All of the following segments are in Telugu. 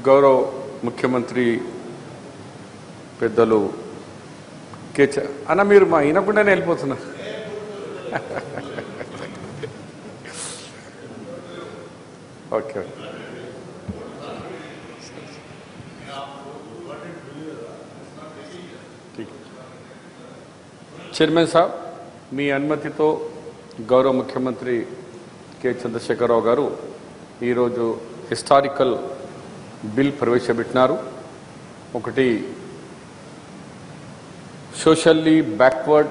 గౌరవ ముఖ్యమంత్రి పెద్దలు కేచ అన్న మీరు మా వినకుండానే వెళ్ళిపోతున్నారు ఓకే చైర్మన్ సాబ్ మీ అనుమతితో గౌరవ ముఖ్యమంత్రి కె చంద్రశేఖరరావు గారు ఈరోజు హిస్టారికల్ బిల్ ప్రవేశపెట్టినారు ఒకటి socially backward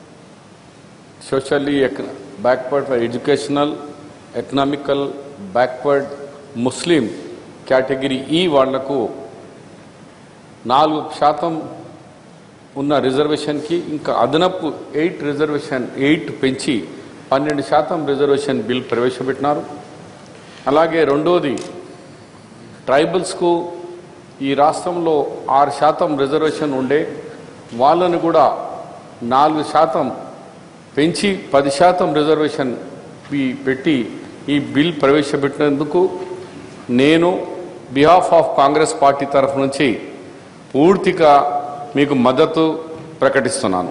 socially backward for educational economical backward Muslim category ఈ వాళ్లకు నాలుగు శాతం ఉన్న రిజర్వేషన్కి ఇంకా అదనపు ఎయిట్ రిజర్వేషన్ ఎయిట్ పెంచి పన్నెండు శాతం రిజర్వేషన్ బిల్ ప్రవేశపెట్టినారు అలాగే రెండోది ట్రైబల్స్కు ఈ రాష్ట్రంలో ఆరు శాతం రిజర్వేషన్ ఉండే వాళ్ళను కూడా నాలుగు శాతం పెంచి పది శాతం రిజర్వేషన్ ఈ పెట్టి ఈ బిల్ ప్రవేశపెట్టినందుకు నేను బిహాఫ్ ఆఫ్ కాంగ్రెస్ పార్టీ తరఫు నుంచి పూర్తిగా మీకు మద్దతు ప్రకటిస్తున్నాను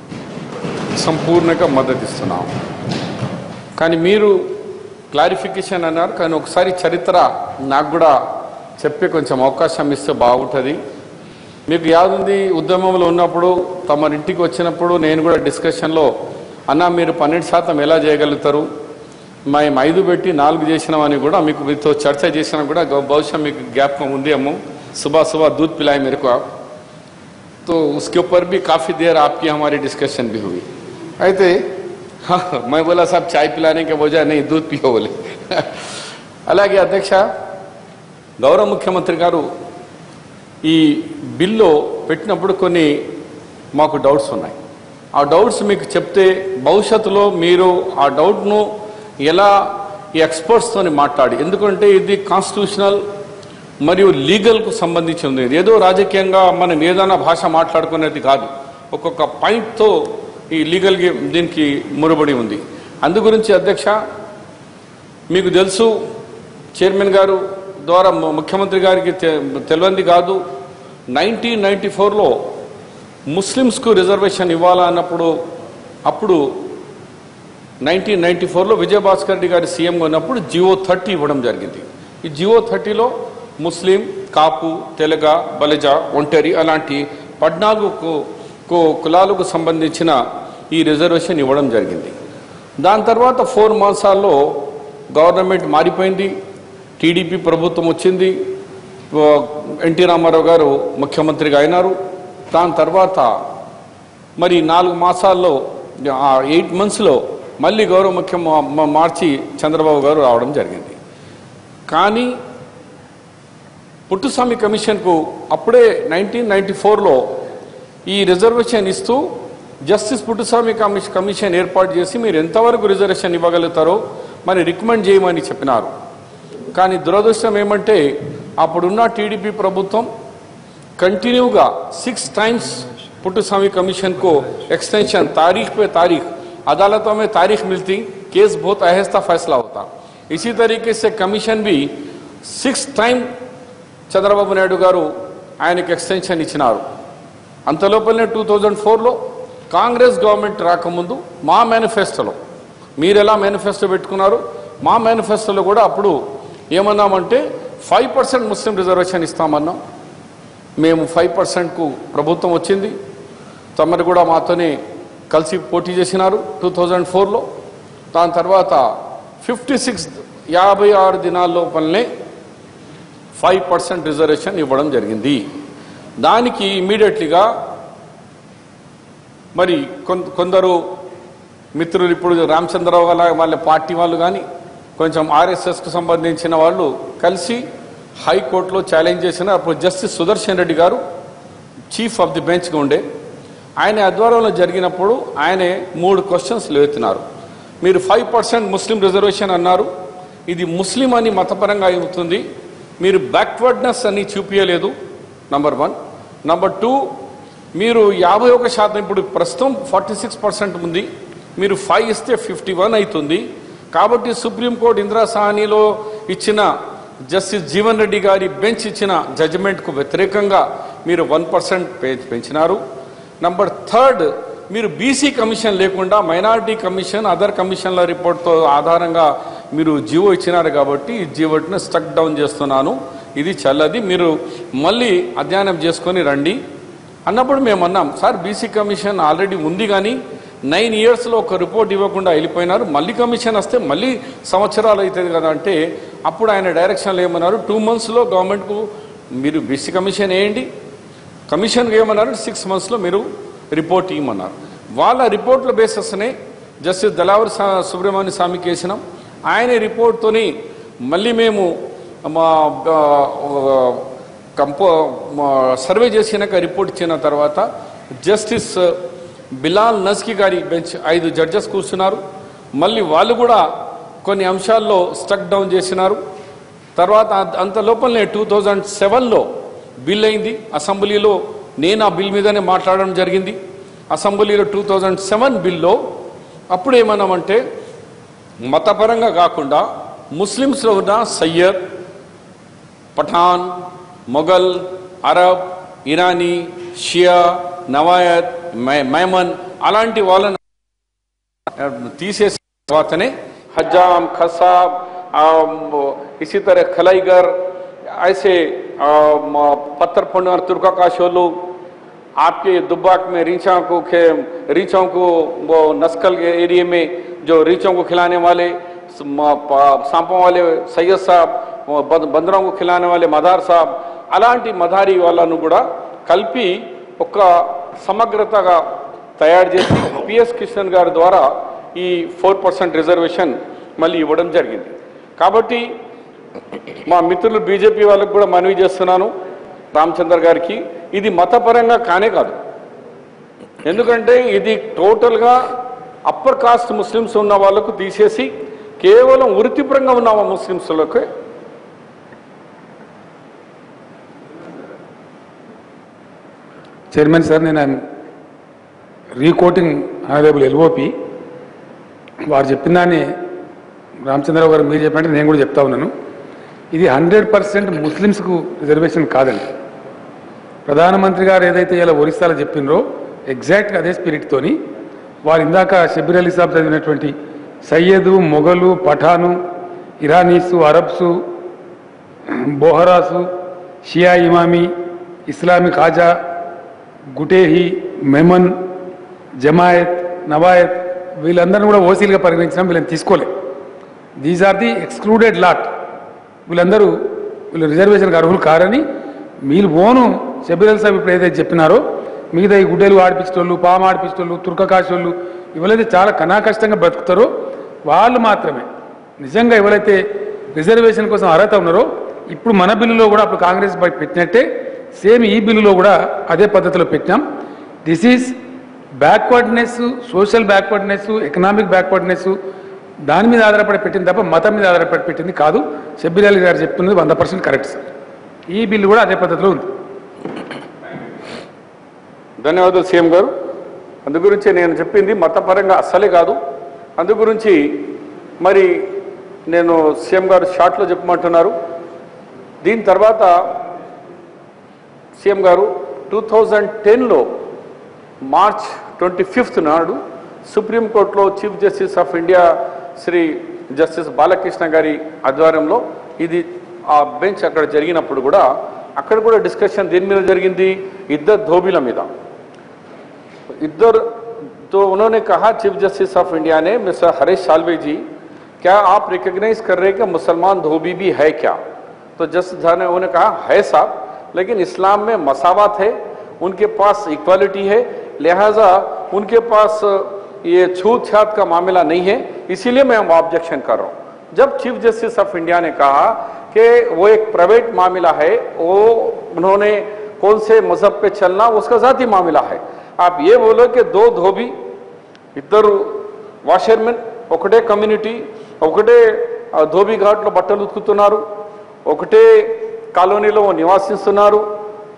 సంపూర్ణంగా మద్దతు ఇస్తున్నాను కానీ మీరు క్లారిఫికేషన్ అన్నారు కానీ ఒకసారి చరిత్ర నాకు కూడా చెప్పే కొంచెం అవకాశం ఇస్తే బాగుంటుంది మీకు యాదుంది ఉద్యమంలో ఉన్నప్పుడు తమరింటికి వచ్చినప్పుడు నేను కూడా డిస్కషన్లో అన్న మీరు పన్నెండు శాతం ఎలా చేయగలుగుతారు మేము ఐదు పెట్టి నాలుగు చేసినామని కూడా మీకు మీతో చర్చ చేసినా కూడా బహుశా మీకు జ్ఞాపకం ఉంది అమ్మ సుబह सुबह दूध पिलाए मेरे को आप तो उसके ऊपर भी काफ़ी देर आपकी हमारी डिस्कशन भी हुई అయితే हाँ, मैं बोला साहब चाय पिलाने के वजह नहीं दूध पियो बोले అలాగే అధ్యక్ష గౌరవ ముఖ్యమంత్రి గారు ఈ బిల్లు పెట్టినప్పుడు కొన్ని మాకు డౌట్స్ ఉన్నాయి ఆ డౌట్స్ మీకు చెప్తే భవిష్యత్తులో మీరు ఆ డౌట్ను ఎలా ఈ ఎక్స్పర్ట్స్తోని మాట్లాడి ఎందుకంటే ఇది కాన్స్టిట్యూషనల్ మరియు లీగల్కు సంబంధించి ఉంది ఇది ఏదో రాజకీయంగా మనం ఏదైనా భాష మాట్లాడుకునేది కాదు ఒక్కొక్క పాయింట్తో ఈ లీగల్ దీనికి మురబడి ఉంది అందు గురించి అధ్యక్ష మీకు తెలుసు చైర్మన్ గారు ద్వారా ము- ముఖ్యమంత్రి గారికి తె- తెలియంది కాదు నైన్టీన్ నైంటీ ఫోర్లో ముస్లిమ్స్కు రిజర్వేషన్ ఇవ్వాలా అన్నప్పుడు అప్పుడు నైన్టీన్ నైంటీ ఫోర్లో విజయభాస్కర్ రెడ్డి గారి సీఎంగా ఉన్నప్పుడు జియో థర్టీ ఇవ్వడం జరిగింది ఈ జియో థర్టీలో ముస్లిం కాపు తెలగ బలిజ ఒంటరి అలాంటి పద్నాలుగు కు- కు- కులాలకు సంబంధించిన ఈ రిజర్వేషన్ ఇవ్వడం జరిగింది దాని తర్వాత ఫోర్ మాసాల్లో గవర్నమెంట్ మారిపోయింది టీడీపీ ప్రభుత్వం వచ్చింది ఓ, ఎన్టీ రామారావు గారు ముఖ్యమంత్రిగా అయినారు దాని తర్వాత మరి నాలుగు మాసాల్లో ఆ ఎయిట్ మంత్స్లో మళ్ళీ గౌరవ ముఖ్య మ- మార్చి చంద్రబాబు గారు రావడం జరిగింది కానీ పుట్టుస్వామి కమిషన్కు అప్పుడే నైన్టీన్ నైన్టీ ఫోర్లో ఈ రిజర్వేషన్ ఇస్తూ జస్టిస్ పుట్టుస్వామి కమిషన్ కమిషన్ ఏర్పాటు చేసి మీరు ఎంతవరకు రిజర్వేషన్ ఇవ్వగలుగుతారో మరి రికమెండ్ చేయమని చెప్పినారు కానీ దురదృష్టం ఏమంటే అప్పుడున్న టీడీపీ ప్రభుత్వం कंटिन्यूगा सिक्स टाइम्स पुट्टस्वामी कमीशन को एक्सटेंशन तारीख पे तारीख अदालतों में तारीख मिलती केस बहुत आहिस्ता फैसला होता इसी तरीके से कमीशन भी సిక్స్ టైం చంద్రబాబు నాయుడు గారు ఆయనకి ఎక్స్టెన్షన్ ఇచ్చినారు అంతలోపలనే టూ థౌజండ్ ఫోర్లో కాంగ్రెస్ గవర్నమెంట్ రాకముందు మా మేనిఫెస్టోలో మీరు ఎలా మేనిఫెస్టో పెట్టుకున్నారు మా మేనిఫెస్టోలో కూడా అప్పుడు ఏమన్నామంటే ఫైవ్ పర్సెంట్ ముస్లిం రిజర్వేషన్ ఇస్తామన్నాం మేము ఫైవ్ పర్సెంట్కు ప్రభుత్వం వచ్చింది తమరు కూడా మాతోనే కలిసి పోటీ చేసినారు టూ థౌజండ్ ఫోర్లో దాని తర్వాత ఫిఫ్టీ సిక్స్ యాభై ఆరు దినాల లోపలనే ఫైవ్ పర్సెంట్ రిజర్వేషన్ ఇవ్వడం జరిగింది దానికి ఇమీడియట్లీగా మరి కొన్- కొందరు మిత్రులు ఇప్పుడు రామచంద్రరావు వాళ్ళ వాళ్ళ పార్టీ వాళ్ళు కానీ కొంచెం ఆర్ఎస్ఎస్కు సంబంధించిన వాళ్ళు కలిసి హైకోర్టులో ఛాలెంజ్ చేసిన అప్పుడు జస్టిస్ సుదర్శన్ రెడ్డి గారు చీఫ్ ఆఫ్ ది బెంచ్గా ఉండే ఆయన ఆధ్వర్యంలో జరిగినప్పుడు ఆయనే మూడు క్వశ్చన్స్ లేవుతున్నారు మీరు ఫైవ్ పర్సెంట్ ముస్లిం రిజర్వేషన్ అన్నారు ఇది ముస్లిం అని మతపరంగా అవుతుంది మీరు బ్యాక్వర్డ్నెస్ అని చూపించలేదు నంబర్ వన్ నంబర్ టూ మీరు యాభై ఒక శాతం ఇప్పుడు ప్రస్తుతం ఫార్టీ సిక్స్ పర్సెంట్ ఉంది మీరు ఫైవ్ ఇస్తే ఫిఫ్టీ వన్ అవుతుంది కాబట్టి సుప్రీంకోర్టు ఇందిరా సాహనీలో ఇచ్చిన జస్టిస్ జీవన్ రెడ్డి గారి బెంచ్ ఇచ్చిన జడ్జిమెంట్కు వ్యతిరేకంగా మీరు వన్ పర్సెంట్ పెంచినారు నంబర్ థర్డ్ మీరు బీసీ కమిషన్ లేకుండా మైనారిటీ కమిషన్ అదర్ కమిషన్ల రిపోర్ట్తో ఆధారంగా మీరు జీవో ఇచ్చినారు కాబట్టి ఈ జీవోని స్టక్ డౌన్ చేస్తున్నాను ఇది చల్లది మీరు మళ్ళీ అధ్యయనం చేసుకొని రండి అన్నప్పుడు మేము అన్నాం సార్ బీసీ కమిషన్ ఆల్రెడీ ఉంది కానీ నైన్ ఇయర్స్లో ఒక రిపోర్ట్ ఇవ్వకుండా వెళ్ళిపోయినారు మళ్ళీ కమిషన్ వస్తే మళ్ళీ సంవత్సరాలు అవుతుంది కదా అంటే అప్పుడు ఆయన డైరెక్షన్లో ఏమన్నారు టూ మంత్స్లో గవర్నమెంట్కు మీరు బీసీ కమిషన్ వేయండి కమిషన్కి ఏమన్నారు సిక్స్ మంత్స్లో మీరు రిపోర్ట్ ఇవ్వమన్నారు వాళ్ళ రిపోర్ట్ల బేసస్నే జస్టిస్ దళావరి సా- సుబ్రహ్మణ్య స్వామికి వేసినాం ఆయన రిపోర్ట్తోని మళ్ళీ మేము మా ఆ, కంపో మా సర్వే చేసినాక రిపోర్ట్ ఇచ్చిన తర్వాత జస్టిస్ బిలాల్ నస్కి గారి బెంచ్ ఐదు జడ్జెస్ కూర్చున్నారు మళ్ళీ వాళ్ళు కూడా కొన్ని అంశాల్లో స్టక్ డౌన్ చేసినారు తర్వాత అంత- అంత లోపలనే టూ థౌజండ్ సెవెన్లో బిల్ అయింది అసెంబ్లీలో నేను ఆ బిల్ మీదనే మాట్లాడడం జరిగింది అసెంబ్లీలో టూ థౌజండ్ సెవెన్ బిల్లో అప్పుడు ఏమన్నామంటే మతపరంగా కాకుండా ముస్లిమ్స్లో ఉన్న Syed Pathan Mughal Arab Irani Shia Navayat మై- మైమన్ అలాంటి వాళ్ళని తీసేసిన తర్వాతనే హజ్జాం ఖసాబ్ ఆ, ఇसी तरह खलाईगर ऐसे आ, म- पत्थर फोड़ने वाले तुर्काकाशोलू आपके दुब्बाक में रीछा को खे रीछों को वो नस्कल के एरिया में जो रीछों को खिलाने वाले स- म- पा- सांपों वाले सैयद साहब वो बं- बंदरों को खिलाने वाले మదార్ సాబ్ అలాంటి మదారి వాళ్ళను కూడా కలిపి ఒక సమగ్రతగా తయారు చేసి పిఎస్ కిషన్ గారి ద్వారా ఈ ఫోర్ పర్సెంట్ రిజర్వేషన్ మళ్ళీ ఇవ్వడం జరిగింది కాబట్టి మా మిత్రులు బీజేపీ వాళ్ళకు కూడా మనవి చేస్తున్నాను రామచంద్ర గారికి ఇది మతపరంగా కానే కాదు ఎందుకంటే ఇది టోటల్గా అప్పర్ కాస్ట్ ముస్లిమ్స్ ఉన్న వాళ్ళకు తీసేసి కేవలం వృత్తిపరంగా ఉన్న ముస్లిమ్స్లకు చైర్మన్ సార్ నేను ఐఎమ్ రీకోటింగ్ ఆనరేబుల్ ఎల్ఓపి వారు చెప్పిన దాన్ని రామచంద్రరావు గారు మీరు చెప్పినట్టు నేను కూడా చెప్తా ఉన్నాను ఇది హండ్రెడ్ పర్సెంట్ ముస్లిమ్స్కు రిజర్వేషన్ కాదండి ప్రధానమంత్రి గారు ఏదైతే ఇలా ఒరిస్సాలో చెప్పినరో ఎగ్జాక్ట్గా అదే స్పిరిట్తోని వారు ఇందాక షబీర్ అలీ సాబ్ చదివినటువంటి Syed Mughal Pathan Iranis Arabs Bohras Shia Imami Islamic హాజా గుటేహి మెమన్ జమాయత్ నవాయత్ వీళ్ళందరినీ కూడా ఓసీలుగా పరిగణించినాం వీళ్ళని తీసుకోలే these are the excluded lot వీళ్ళందరూ వీళ్ళు రిజర్వేషన్కి అర్హులు కారని మీరు ఓను షబీర్ అల్ సాబ్ ఇప్పుడు ఏదైతే చెప్పినారో మిగతా ఈ గుడ్డెలు ఆడిపించేటోళ్ళు పాము ఆడిపించేటోళ్ళు తుర్కకాశోళ్ళు ఎవరైతే చాలా కనాకష్టంగా బ్రతుకుతారో వాళ్ళు మాత్రమే నిజంగా ఎవరైతే రిజర్వేషన్ కోసం అర్హత ఉన్నారో ఇప్పుడు మన బిల్లులో కూడా అప్పుడు కాంగ్రెస్ పార్టీ పెట్టినట్టే సేమ్ ఈ బిల్లులో కూడా అదే పద్ధతిలో పెట్టినాం this is backwardness social backwardness economic backwardness దాని మీద ఆధారపడి పెట్టింది తప్ప మతం మీద ఆధారపడి పెట్టింది కాదు షబ్బీర్ అలీ గారు చెప్తున్నది వంద పర్సెంట్ కరెక్ట్ సార్ ఈ బిల్లు కూడా అదే పద్ధతిలో ఉంది ధన్యవాదాలు సీఎం గారు అందు గురించి నేను చెప్పింది మతపరంగా అస్సలే కాదు అందు గురించి మరి నేను సీఎం గారు షార్ట్లో చెప్పమంటున్నారు దీని తర్వాత సీఎం గారు టూ థౌజండ్ టెన్లో మార్చ్ ట్వంటీ ఫిఫ్త్ నాడు సుప్రీంకోర్టులో chief justice of India Shri justice Balakrishna గారి ఆధ్వర్యంలో ఇది ఆ బెంచ్ అక్కడ జరిగినప్పుడు కూడా అక్కడ కూడా డిస్కషన్ దేని మీద జరిగింది ఇద్దరు ధోబీల మీద इधर तो उन्होंने कहा चीफ जस्टिस ऑफ इंडिया ने मिस्टर हरीश साल्वे जी क्या आप रिकग्नाइज कर रहे हैं कि मुसलमान धोबी भी है क्या तो जस्टिस झा ने उन्होंने कहा है साहब लेकिन इस्लाम में मसावत है उनके पास इक्वालिटी है लिहाजा उनके पास ये छूत छात का मामला नहीं है इसीलिए मैं ऑब्जेक्शन कर रहा हूँ जब चीफ जस्टिस ऑफ इंडिया ने कहा कि वो एक प्राइवेट मामला है वो उन्होंने कौन से मजहब पे चलना उसका जाती मामला है आप ये बोलो कि दो धोबी ఇద్దరు వాషర్మెన్ ఒకటే కమ్యూనిటీ ఒకటే ఆ, ధోబీ ఘాట్లో బట్టలు ఉతుకుతున్నారు ఒకటే కాలనీలో నివాసిస్తున్నారు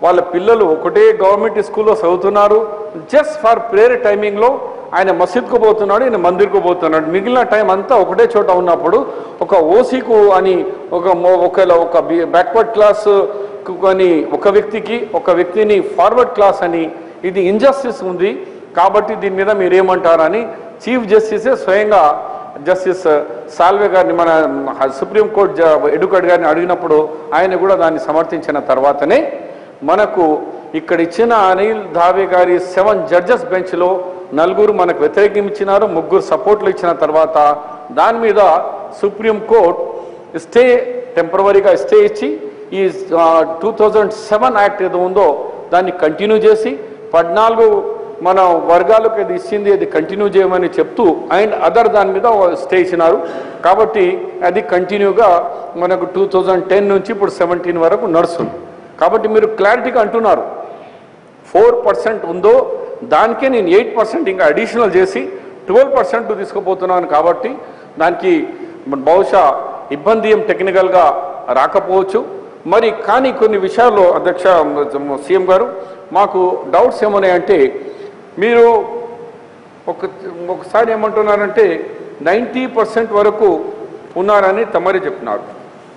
వాళ్ళ పిల్లలు ఒకటే గవర్నమెంట్ స్కూల్లో చదువుతున్నారు జస్ట్ ఫర్ ప్రేయర్ టైమింగ్లో ఆయన మసీద్కు పోతున్నాడు ఈయన మందిర్కు పోతున్నాడు మిగిలిన టైం అంతా ఒకటే చోట ఉన్నప్పుడు ఒక ఓసీకు అని ఒక మో- ఒక ఒక బ్యాక్వర్డ్ క్లాస్ అని ఒక వ్యక్తికి ఒక వ్యక్తిని ఫార్వర్డ్ క్లాస్ అని ఇది ఇంజస్టిస్ ఉంది కాబట్టి దీని మీద మీరేమంటారని చీఫ్ జస్టిసే స్వయంగా జస్టిస్ సాల్వే గారిని మన సుప్రీంకోర్టు ఎడ్యుకేట్ గారిని అడిగినప్పుడు ఆయన కూడా దాన్ని సమర్థించిన తర్వాతనే మనకు ఇక్కడ ఇచ్చిన అనిల్ ధావే గారి సెవెన్ జడ్జెస్ బెంచ్లో నలుగురు మనకు వ్యతిరేకించినారు ముగ్గురు సపోర్ట్లు ఇచ్చిన తర్వాత దాని మీద సుప్రీం కోర్ట్ స్టే టెంపరవరీగా స్టే ఇచ్చి ఈ టూ థౌజండ్ సెవెన్ యాక్ట్ ఏదో ఉందో దాన్ని కంటిన్యూ చేసి పద్నాలుగు మన వర్గాలకు అది ఇచ్చింది అది కంటిన్యూ చేయమని చెప్తూ అండ్ అదర్ దాని మీద స్టే ఇచ్చినారు కాబట్టి అది కంటిన్యూగా మనకు టూ థౌజండ్ టెన్ నుంచి ఇప్పుడు సెవెంటీన్ వరకు నడుస్తుంది కాబట్టి మీరు క్లారిటీగా అంటున్నారు ఫోర్ పర్సెంట్ ఉందో దానికే నేను ఎయిట్ పర్సెంట్ ఇంకా అడిషనల్ చేసి ట్వెల్వ్ పర్సెంట్ తీసుకుపోతున్నాను కాబట్టి దానికి బహుశా ఇబ్బంది ఏం టెక్నికల్గా రాకపోవచ్చు మరి కానీ కొన్ని విషయాల్లో అధ్యక్ష సీఎం గారు మాకు డౌట్స్ ఏమున్నాయంటే మీరు ఒక ఒకసారి ఏమంటున్నారంటే నైంటీ పర్సెంట్ వరకు ఉన్నారని తమరే చెప్తున్నారు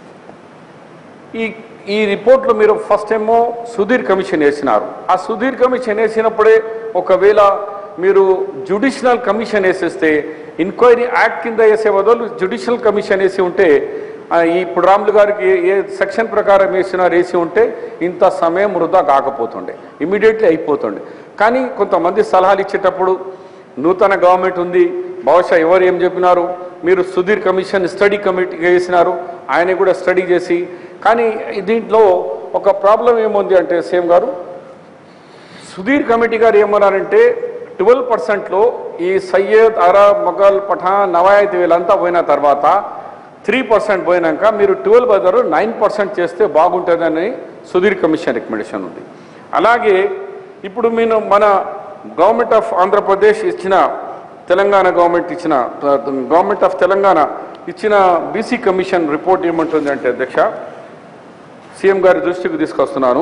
ఈ ఈ రిపోర్ట్లో మీరు ఫస్ట్ ఏమో సుధీర్ కమిషన్ వేసినారు ఆ సుధీర్ కమిషన్ వేసినప్పుడే ఒకవేళ మీరు జుడిషియల్ కమిషన్ వేసేస్తే ఎంక్వైరీ యాక్ట్ కింద వేసే బదులు జుడిషియల్ కమిషన్ వేసి ఉంటే ఆ, ఈ ఇప్పుడు రాములు గారికి ఏ- ఏ సెక్షన్ ప్రకారం వేసినారు వేసి ఉంటే ఇంత సమయం వృధా కాకపోతుండే ఇమీడియట్లీ అయిపోతుండే కానీ కొంతమంది సలహాలు ఇచ్చేటప్పుడు నూతన గవర్నమెంట్ ఉంది బహుశా ఎవరు ఏం చెప్పినారు మీరు సుధీర్ కమిషన్ స్టడీ కమిటీ వేసినారు ఆయన కూడా స్టడీ చేసి కానీ దీంట్లో ఒక ప్రాబ్లం ఏముంది అంటే సేమ్ గారు సుధీర్ కమిటీ గారు ఏమన్నారంటే ట్వెల్వ్ పర్సెంట్లో ఈ సయ్యద్ అరబ్ మొఘల్ పఠాన్ నవాయత్ వీళ్ళంతా పోయిన తర్వాత త్రీ పర్సెంట్ పోయినాక మీరు ట్వెల్వ్ బదులు నైన్ పర్సెంట్ చేస్తే బాగుంటుందని సుధీర్ కమిషన్ రికమెండేషన్ ఉంది అలాగే ఇప్పుడు మీరు మన గవర్నమెంట్ ఆఫ్ ఆంధ్రప్రదేశ్ ఇచ్చిన తెలంగాణ గవర్నమెంట్ ఇచ్చిన గవర్నమెంట్ ఆఫ్ తెలంగాణ ఇచ్చిన బీసీ కమిషన్ రిపోర్ట్ ఏమంటుంది అంటే అధ్యక్ష సీఎం గారి దృష్టికి తీసుకొస్తున్నాను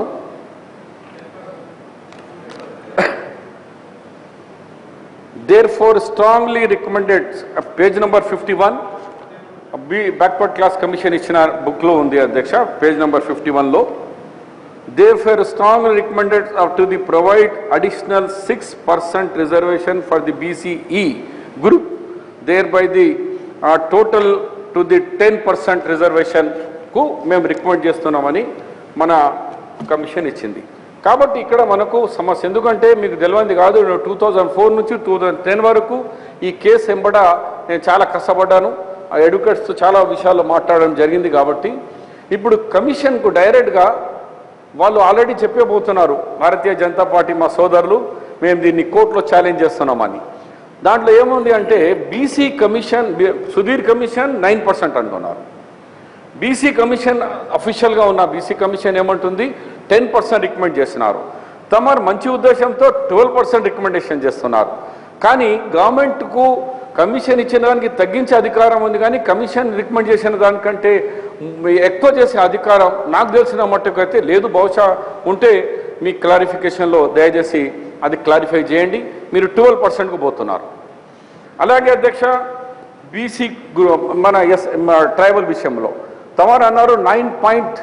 therefore strongly recommended uh, page number 51 B backward class commission ఇచ్చిన బుక్లో ఉంది అధ్యక్ష పేజ్ నెంబర్ ఫిఫ్టీ వన్లో there for strong recommended to the provide additional six percent reservation for the BCE group there by the total to the ten percent రిజర్వేషన్కు మేము రికమెండ్ చేస్తున్నామని మన కమిషన్ ఇచ్చింది కాబట్టి ఇక్కడ మనకు సమస్య ఎందుకంటే మీకు తెలియంది కాదు టూ థౌజండ్ ఫోర్ నుంచి టూ థౌజండ్ టెన్ వరకు ఈ కేసు ఎంబడ నేను చాలా కష్టపడ్డాను ఆ ఎడ్యుకేట్స్తో చాలా విషయాల్లో మాట్లాడడం జరిగింది కాబట్టి ఇప్పుడు కమిషన్కు డైరెక్ట్గా వాళ్ళు ఆల్రెడీ చెప్పబోతున్నారు భారతీయ జనతా పార్టీ మా సోదరులు మేము దీన్ని కోర్టులో ఛాలెంజ్ చేస్తున్నామని దాంట్లో ఏముంది అంటే BC commission Sudhir commission nine percent అంటున్నారు బీసీ కమిషన్ అఫీషియల్గా ఉన్న బీసీ కమిషన్ ఏమంటుంది టెన్ పర్సెంట్ రికమెండ్ చేస్తున్నారు తమరు మంచి ఉద్దేశంతో ట్వెల్వ్ పర్సెంట్ రికమెండేషన్ చేస్తున్నారు కానీ గవర్నమెంట్కు కమిషన్ ఇచ్చిన దానికి తగ్గించే అధికారం ఉంది కానీ కమిషన్ రికమెండ్ చేసిన దానికంటే ఎక్కువ చేసే అధికారం నాకు తెలిసిన మట్టుకు అయితే లేదు బహుశా ఉంటే మీ క్లారిఫికేషన్లో దయచేసి అది క్లారిఫై చేయండి మీరు ట్వెల్వ్ పర్సెంట్కు పోతున్నారు అలాగే అధ్యక్ష బీసీ మన ఎస్ ట్రైబల్ విషయంలో తమరు అన్నారు నైన్ పాయింట్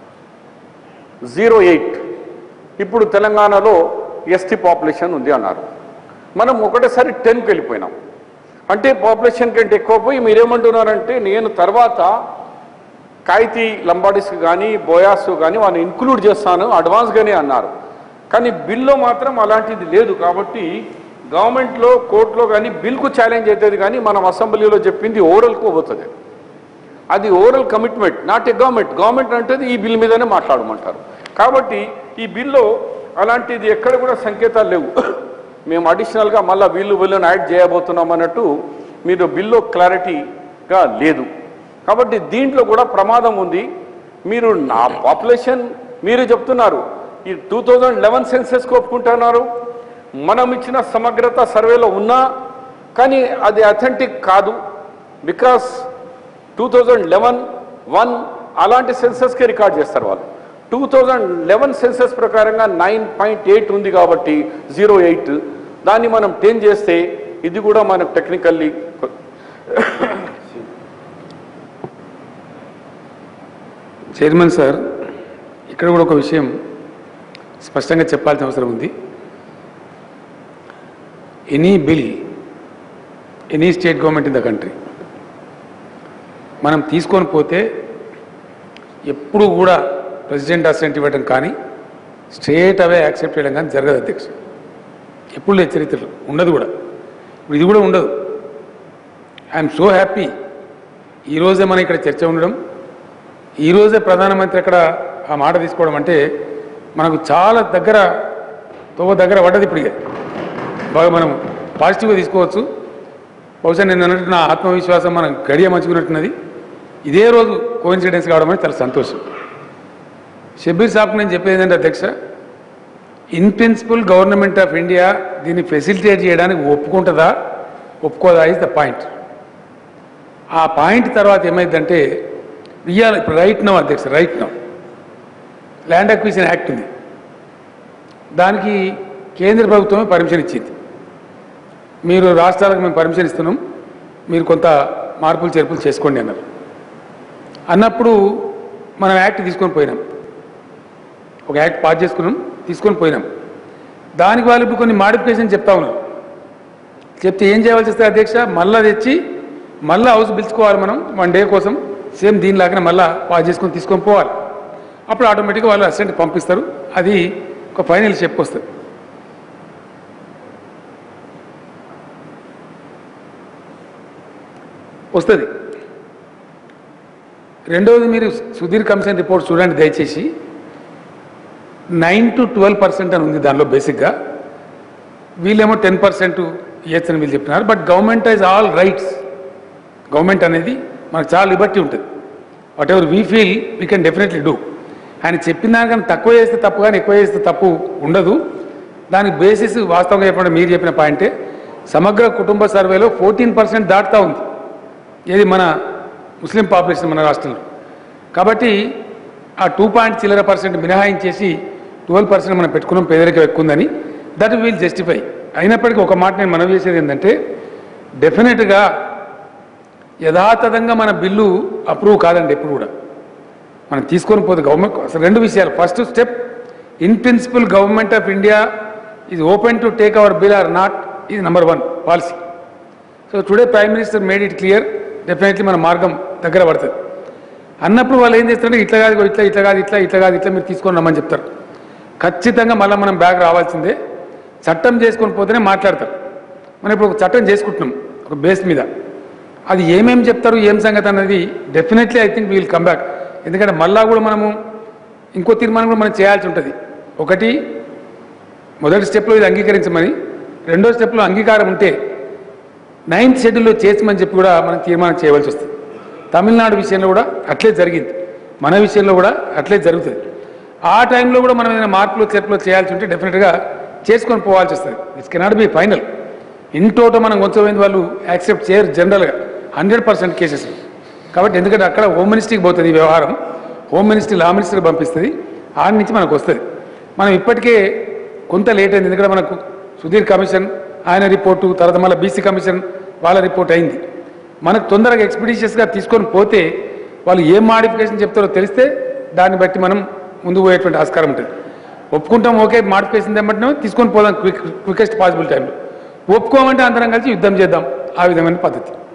జీరో ఎయిట్ ఇప్పుడు తెలంగాణలో ఎస్టీ పాపులేషన్ ఉంది అన్నారు మనం ఒకటేసారి టెన్కి వెళ్ళిపోయినాం అంటే పాపులేషన్ కంటే ఎక్కువ పోయి మీరేమంటున్నారంటే నేను తర్వాత కాయితీ లంబాడీస్ కానీ బోయాస్ కానీ వాళ్ళని ఇంక్లూడ్ చేస్తాను అడ్వాన్స్గానే అన్నారు కానీ బిల్లో మాత్రం అలాంటిది లేదు కాబట్టి గవర్నమెంట్లో కోర్టులో కానీ బిల్కు ఛాలెంజ్ అవుతుంది కానీ మనం అసెంబ్లీలో చెప్పింది ఓరల్కు పోతుంది అది oral commitment not a government government అంటే ఈ బిల్ మీదనే మాట్లాడమంటారు కాబట్టి ఈ బిల్లో అలాంటిది ఎక్కడ కూడా సంకేతాలు లేవు మేము అడిషనల్గా మళ్ళీ వీళ్ళు వీళ్ళని యాడ్ చేయబోతున్నాం అన్నట్టు మీరు బిల్లో క్లారిటీగా లేదు కాబట్టి దీంట్లో కూడా ప్రమాదం ఉంది మీరు నా పాపులేషన్ మీరు చెప్తున్నారు ఈ టూ థౌజండ్ లెవెన్ సెన్సెస్కి ఒప్పుకుంటున్నారు మనం ఇచ్చిన సమగ్రత సర్వేలో ఉన్నా కానీ అది అథెంటిక్ కాదు because two thousand eleven one అలాంటి సెన్సెస్కే రికార్డ్ చేస్తారు వాళ్ళు టూ థౌజండ్ లెవెన్ సెన్సెస్ ప్రకారంగా నైన్ పాయింట్ ఎయిట్ ఉంది కాబట్టి జీరో ఎయిట్ దాన్ని మనం టెన్ చేస్తే ఇది కూడా మనకు టెక్నికల్లీ చైర్మన్ సార్ ఇక్కడ కూడా ఒక విషయం స్పష్టంగా చెప్పాల్సిన అవసరం ఉంది any bill any state government in the country మనం తీసుకొని పోతే ఎప్పుడు కూడా ప్రెసిడెంట్ అసెంట్ ఇవ్వడం కానీ స్ట్రేట్ అవే యాక్సెప్ట్ చేయడం కానీ జరగదు అధ్యక్ష ఎప్పుడు లేదు చరిత్రలో ఉండదు కూడా ఇప్పుడు ఇది కూడా ఉండదు ఐఎమ్ సో హ్యాపీ ఈరోజే మనం ఇక్కడ చర్చ ఉండడం ఈరోజే ప్రధానమంత్రి అక్కడ ఆ మాట తీసుకోవడం అంటే మనకు చాలా దగ్గర తోవ దగ్గర పడ్డది ఇప్పుడు ఇక బాగా మనం పాజిటివ్గా తీసుకోవచ్చు బహుశా నేను అన్నట్టు నా ఆత్మవిశ్వాసం మనం గడియ మంచుకున్నట్టున్నది ఇదే రోజు కోయిన్సిడెన్స్ కావడం అనేది చాలా సంతోషం షబీర్ సాబ్కి నేను చెప్పేది ఏంటంటే అధ్యక్ష in principle government of India దీన్ని ఫెసిలిటేట్ చేయడానికి ఒప్పుకుంటుందా ఒప్పుకోదా ఇస్ ద పాయింట్ ఆ పాయింట్ తర్వాత ఏమైందంటే ఇవాళ ఇప్పుడు రైట్ నో అధ్యక్ష right no land acquisition act ఉంది దానికి కేంద్ర ప్రభుత్వమే పర్మిషన్ ఇచ్చింది మీరు రాష్ట్రాలకు మేము పర్మిషన్ ఇస్తున్నాం మీరు కొంత మార్పులు చేర్పులు చేసుకోండి అన్నారు అన్నప్పుడు మనం యాక్ట్ తీసుకొని పోయినాం ఒక యాక్ట్ పాస్ చేసుకున్నాం తీసుకొని పోయినాం దానికి వాళ్ళు ఇప్పుడు కొన్ని మాడిఫికేషన్ చెప్తా ఉన్నారు చెప్తే ఏం చేయవలసి వస్తే అధ్యక్ష మళ్ళా తెచ్చి మళ్ళీ హౌస్ పిలుచుకోవాలి మనం వన్ డే కోసం సేమ్ దీనిలాగానే మళ్ళీ పాస్ చేసుకొని తీసుకొని పోవాలి అప్పుడు ఆటోమేటిక్గా వాళ్ళు అసిస్టెంట్ పంపిస్తారు అది ఒక ఫైనల్ స్టెప్ వస్తుంది వస్తుంది రెండవది మీరు సుధీర్ కమిషన్ రిపోర్ట్ చూడండి దయచేసి నైన్ టు ట్వెల్వ్ పర్సెంట్ అని ఉంది దానిలో బేసిక్గా వీళ్ళేమో టెన్ పర్సెంట్ ఇవ్వచ్చు అని వీళ్ళు చెప్తున్నారు but government is all rights government అనేది మనకు చాలా లిబర్టీ ఉంటుంది whatever we feel we can definitely do ఆయన చెప్పిన దానికన్నా తక్కువ చేస్తే తప్పు కానీ ఎక్కువ చేస్తే తప్పు ఉండదు దానికి బేసిస్ వాస్తవంగా చెప్పండి మీరు చెప్పిన పాయింటే సమగ్ర కుటుంబ సర్వేలో ఫోర్టీన్ పర్సెంట్ దాటుతూ ఉంది ఏది మన ముస్లిం పాపులేషన్ మన రాష్ట్రంలో కాబట్టి ఆ టూ పాయింట్ చిల్లర పర్సెంట్ మినహాయించేసి ట్వెల్వ్ పర్సెంట్ మనం పెట్టుకున్నాం పేదరికం ఎక్కువ ఉందని దట్ వీల్ జస్టిఫై అయినప్పటికీ ఒక మాట నేను మనవి చేసేది ఏంటంటే డెఫినెట్గా యథాతథంగా మన బిల్లు అప్రూవ్ కాదండి ఎప్పుడు కూడా మనం తీసుకొని పోతే గవర్నమెంట్ అసలు రెండు విషయాలు first step in principle government of India is open to take our bill or not ఇది number one policy so today prime minister made it clear definitely మన మార్గం దగ్గర పడుతుంది అన్నప్పుడు వాళ్ళు ఏం చేస్తారంటే ఇట్లా కాదు ఇట్లా ఇట్లా కాదు ఇట్లా ఇట్లా కాదు ఇట్లా మీరు తీసుకొని రమ్మని చెప్తారు ఖచ్చితంగా మళ్ళీ మనం బ్యాగ్ రావాల్సిందే చట్టం చేసుకొని పోతేనే మాట్లాడతారు మనం ఇప్పుడు ఒక చట్టం చేసుకుంటున్నాం ఒక బేస్ మీద అది ఏమేమి చెప్తారు ఏం సంగతి అన్నది definitely I think we'll come back ఎందుకంటే మళ్ళా కూడా మనము ఇంకో తీర్మానం కూడా మనం చేయాల్సి ఉంటుంది ఒకటి మొదటి స్టెప్లో ఇది అంగీకరించమని రెండో స్టెప్లో అంగీకారం ఉంటే నైన్త్ షెడ్యూల్లో చేర్చమని చెప్పి కూడా మనం తీర్మానం చేయవలసి వస్తుంది తమిళనాడు విషయంలో కూడా అట్లే జరిగింది మన విషయంలో కూడా అట్లే జరుగుతుంది ఆ టైంలో కూడా మనం ఏదైనా మార్పులు చేర్పులు చేయాల్సి ఉంటే డెఫినెట్గా చేసుకొని పోవాల్సి వస్తుంది it's cannot be final in total మనం కొంచెం వాళ్ళు యాక్సెప్ట్ చేయరు జనరల్గా హండ్రెడ్ పర్సెంట్ కేసెస్ కాబట్టి ఎందుకంటే అక్కడ హోమ్ మినిస్ట్రీకి పోతుంది ఈ వ్యవహారం హోమ్ మినిస్ట్రీ లా మినిస్టర్ పంపిస్తుంది ఆడి నుంచి మనకు వస్తుంది మనం ఇప్పటికే కొంత లేట్ అయింది ఎందుకంటే మనకు సుధీర్ కమిషన్ ఆయన రిపోర్టు తర్వాత మళ్ళీ బీసీ కమిషన్ వాళ్ళ రిపోర్ట్ అయింది మనకు తొందరగా ఎక్స్పిడిషియస్గా తీసుకొని పోతే వాళ్ళు ఏం మాడిఫికేషన్ చెప్తారో తెలిస్తే దాన్ని బట్టి మనం ముందు పోయేటువంటి ఆస్కారం ఉంటుంది ఒప్పుకుంటాం ఓకే మాడిఫికేషన్ తెమ్మంటే తీసుకొని పోదాం క్విక్ క్వికెస్ట్ పాసిబుల్ టైంలో ఒప్పుకోమంటే అందరం కలిసి యుద్ధం చేద్దాం ఆ విధమైన పద్ధతి